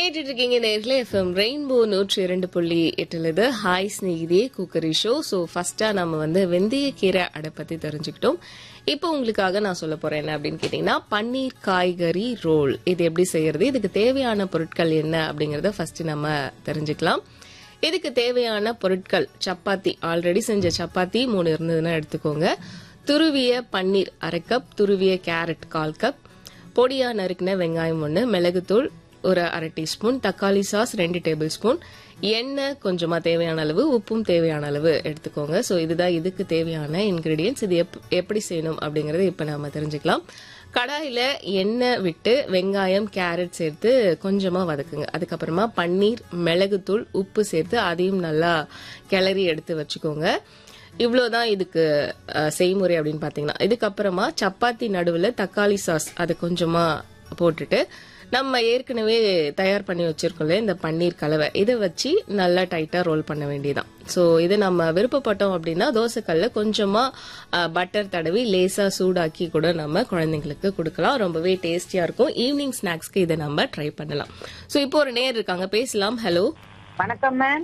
கேட்டுட்டு இருக்கீங்க நேர்ல எஃப்எம் ரெயின்போ நூற்றி இரண்டு புள்ளி எட்டுல இது ஹாய் ஸ்நேகிதே குக்கரி ஷோ ஸோ ஃபர்ஸ்டா நம்ம வந்து வெந்தயக்கீரை அடை பத்தி தெரிஞ்சுக்கிட்டோம் இப்போ உங்களுக்காக நான் சொல்ல போறேன் என்ன அப்படின்னு கேட்டீங்கன்னா பன்னீர் காய்கறி ரோல் இது எப்படி செய்யறது இதுக்கு தேவையான பொருட்கள் என்ன அப்படிங்கறத ஃபர்ஸ்ட் நம்ம தெரிஞ்சுக்கலாம் இதுக்கு தேவையான பொருட்கள் சப்பாத்தி ஆல்ரெடி செஞ்ச சப்பாத்தி மூணு இருந்ததுன்னா எடுத்துக்கோங்க துருவிய பன்னீர் அரை கப் துருவிய கேரட் கால் கப் பொடியா நறுக்கின வெங்காயம் ஒன்று மிளகுத்தூள் ஒரு அரை டீஸ்பூன் தக்காளி சாஸ் ரெண்டு டேபிள் ஸ்பூன் எண்ணெய் கொஞ்சமா தேவையான அளவு உப்பும் தேவையான அளவு எடுத்துக்கோங்க ஸோ இதுதான் இதுக்கு தேவையான இன்கிரீடியன்ஸ் இது எப் எப்படி செய்யணும் அப்படிங்கறத இப்போ நாம தெரிஞ்சுக்கலாம் கடாயில எண்ணெய் விட்டு வெங்காயம் கேரட் சேர்த்து கொஞ்சமா வதக்குங்க அதுக்கப்புறமா பன்னீர் மிளகுத்தூள் உப்பு சேர்த்து அதையும் நல்லா கிளறி எடுத்து வச்சுக்கோங்க இவ்வளோதான் இதுக்கு அஹ், செய்முறை அப்படின்னு பார்த்தீங்கன்னா இதுக்கப்புறமா சப்பாத்தி நடுவில் தக்காளி சாஸ் அது கொஞ்சமாக போட்டுட்டு நம்ம ஏற்கனவே தயார் பண்ணி வச்சிருக்கோம்ல இந்த பன்னீர் கலவை இதை வச்சு நல்லா டைட்டாக ரோல் பண்ண வேண்டியதான் ஸோ இது நம்ம விருப்பப்பட்டோம் அப்படின்னா தோசைக்கல்ல கொஞ்சமாக பட்டர் தடவி லேசாக சூடாக்கி கூட நம்ம குழந்தைங்களுக்கு கொடுக்கலாம் ரொம்பவே டேஸ்டியாக இருக்கும் ஈவினிங் ஸ்நாக்ஸ்க்கு இதை நம்ம ட்ரை பண்ணலாம் ஸோ இப்போ ஒரு நேர் இருக்காங்க பேசலாம் ஹலோ வணக்கம் மேம்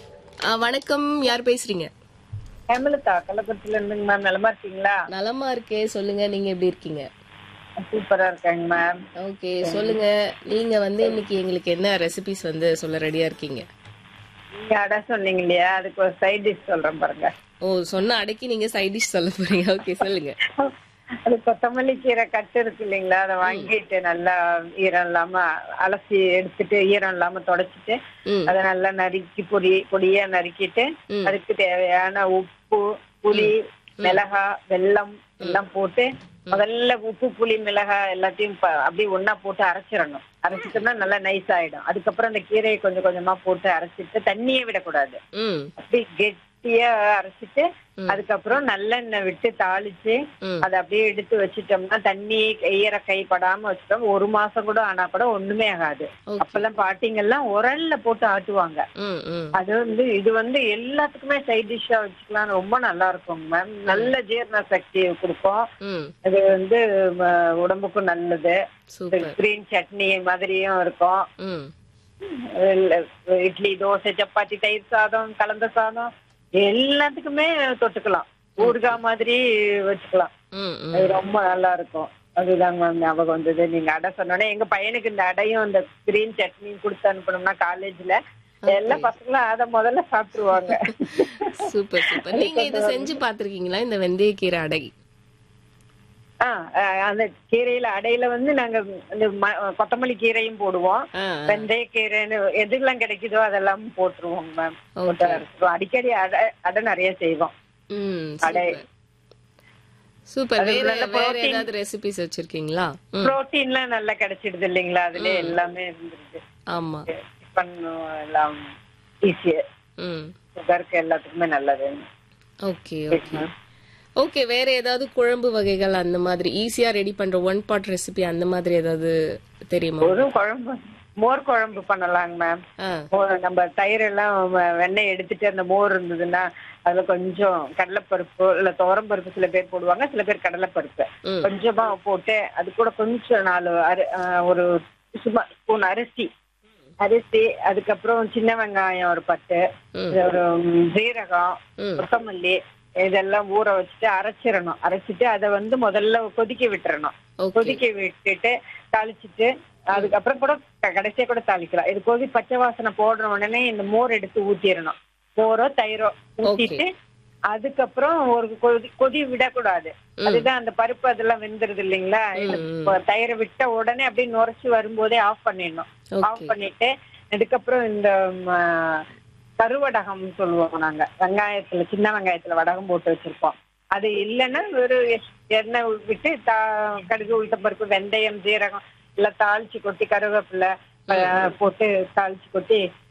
வணக்கம் யார் பேசுறீங்க ஹேமலதா கள்ளக்குறிச்சில இருந்துங்க மேம் நலமா இருக்கீங்களா நலமா இருக்கே சொல்லுங்க நீங்க எப்படி இருக்கீங்க சூப்பரா இருக்காங்க மேம் ஓகே சொல்லுங்க நீங்க வந்து இன்னைக்கு எங்களுக்கு என்ன ரெசிபிஸ் வந்து சொல்ல ரெடியா இருக்கீங்க நீங்க அடை சொன்னீங்க இல்லையா அதுக்கு ஒரு சைட் டிஷ் சொல்றேன் பாருங்க ஓ சொன்ன அடைக்கு நீங்க சைட் டிஷ் சொல்ல போறீங்க ஓகே சொல்லுங்க அது கொத்தமல்லி கீரை கட்டு இருக்கு இல்லைங்களா அதை வாங்கிட்டு நல்லா ஈரம் இல்லாம அலசி எடுத்துட்டு ஈரம் இல்லாம தொடச்சிட்டு ம் அதை நல்லா நறுக்கி பொடி பொடியா நறுக்கிட்டு ம். அதுக்கு தேவையான உப்பு புளி மிளகா வெல்லம் எல்லாம் போட்டு முதல்ல உப்பு புளி மிளகாய் எல்லாத்தையும் ப- அப்படியே ஒண்ணா போட்டு அரைச்சிடணும் அரைச்சிட்டோம்னா நல்லா நைஸ் ஆயிடும் அதுக்கப்புறம் அந்த கீரையை கொஞ்சம் கொஞ்சமா போட்டு அரைச்சிட்டு தண்ணியே விடக்கூடாது ம் அப்படி கெட்டியா அரைச்சிட்டு அதுக்கப்புறம் நல்லெண்ணெய் விட்டு தாளிச்சு ம். அதை அப்படியே எடுத்து வச்சிட்டோம்னா தண்ணி ஈர கை படாம வச்சிட்டோம் ஒரு மாசம் கூட ஆனா கூட ஒண்ணுமே ஆகாது Okay. அப்பெல்லாம் பாட்டிங்க எல்லாம் உரல்ல போட்டு ஆட்டுவாங்க ம் ம் அது வந்து இது வந்து எல்லாத்துக்குமே சைட் டிஷ்ஷா வச்சுக்கலாம் ரொம்ப நல்லா இருக்கும் மேம் நல்ல ஜீரண சக்தி கொடுக்கும் ம் இது வந்து ம, உடம்புக்கும் நல்லது சூப்பர் கிரீன் சட்னி மாதிரியும் இருக்கும் ம் இல்ல, இட்லி தோசை சப்பாத்தி தயிர் சாதம் கலந்த சாதம் எல்லாத்துக்குமே தொட்டுக்கலாம் ஊறுகாய் மாதிரி வச்சுக்கலாம் ம் ம் அது ரொம்ப நல்லா இருக்கும் அதுதாங்க மேம் ஞாபகம் வந்தது நீங்க அடை சொன்னோன்னே எங்க பையனுக்கு இந்த அடையும் இந்த கிரீன் சட்னியும் கொடுத்து அனுப்பணும்னா காலேஜ்ல எல்லா பசங்களும் அதை முதல்ல சாப்பிட்டுருவாங்க சூப்பர் சூப்பர் நீங்க இது செஞ்சு பாத்திருக்கீங்களா இந்த வெந்தயக்கீரை அடை ஆ, அஹ், அந்த கீரையில அடையில வந்து நாங்க இந்த ம- கொத்தமல்லி கீரையும் போடுவோம் ஆ வெந்தய கீரைன்னு எதுலாம் கிடைக்குதோ அதெல்லாம் போட்டுருவோம் மேம் போட்டு ஓகே அரைச்சிருவோம். அடிக்கடி அடை அடை நிறைய செய்வோம் ம் அடை. சூப்பர் சூப்பர் அது வேற நல்ல வேற protein. ஏதாவது ரெசிபிஸ் வச்சிருக்கீங்களா ம் புரோட்டீன்லாம் நல்லா கிடைச்சிடுது இல்லைங்களா அதுல எல்லாமே இருந்துருது ஆமா டிஃபன் எல்லாம் ஈஸியா ம் சுகருக்கு எல்லாத்துக்குமே நல்லது ஓகே ஓகே ஓகே வேற ஏதாவது குழம்பு வகைகள் அந்த மாதிரி ஈஸியா ரெடி பண்ற ஒன் பாட் ரெசிபி அந்த மாதிரி ஏதாவது தெரியுமா ஒரு குழம்பு மோர் குழம்பு பண்ணலாங்க மேம் ஆ மோர் நம்ம தயிர் எல்லாம் வ- வெண்ணெய் எடுத்துட்டு அந்த மோர் இருந்ததுன்னா அதுல கொஞ்சம் கடலைப்பருப்பு இல்ல துவரம்பருப்பு சில பேர் போடுவாங்க சில பேர் கடலைப்பருப்பு ம். கொஞ்சமா போட்டு அது கூட கொஞ்சம் நாலு அரி- ஆ, ஒரு சும்மா ஸ்பூன் அரிசி அரிசி அதுக்கப்புறம் சின்ன வெங்காயம் ஒரு பத்து ம். ஒரு ம், ஜீரகம் ம். கொத்தமல்லி இதெல்லாம் ஊற வச்சுட்டு அரைச்சிடணும் அரைச்சிட்டு அதை வந்து முதல்ல கொதிக்க விட்டுறணும் ஓகே கொதிக்க விட்டுட்டு தாளிச்சிட்டு அதுக்கப்புறம் கூட க- கடைசியா கூட தாளிக்கலாம் இது கொதி பச்சை வாசனை போடுற உடனே இந்த மோர் எடுத்து ஊத்திடணும் மோரோ தயிரோ ஊத்திட்டு அதுக்கப்புறம் ஒரு கொதி கொதி விடக்கூடாது அதுதான் அந்த பருப்பு அதெல்லாம் வெந்துருது இல்லைங்களா இந்த ப- தயிரை விட்ட உடனே அப்படியே நுரைச்சு வரும்போதே ஆஃப் பண்ணிடணும் ஆஃப் ஓகே பண்ணிட்டு அதுக்கப்புறம் இந்த ம, கருவடகம் சொல்லுவோம் நாங்க வெங்காயத்துல சின்ன வெங்காயத்துல வடகம் போட்டு வச்சிருப்போம் அது இல்லைன்னா ஒரு எண்ணெய் விட்டு தா கடுகு உளுத்தம்பருப்பு வெந்தயம் ஜீரகம் எல்லாம் தாளிச்சு கொட்டி கருவேப்பிலை அஹ், போட்டு தாளிச்சு கொட்டி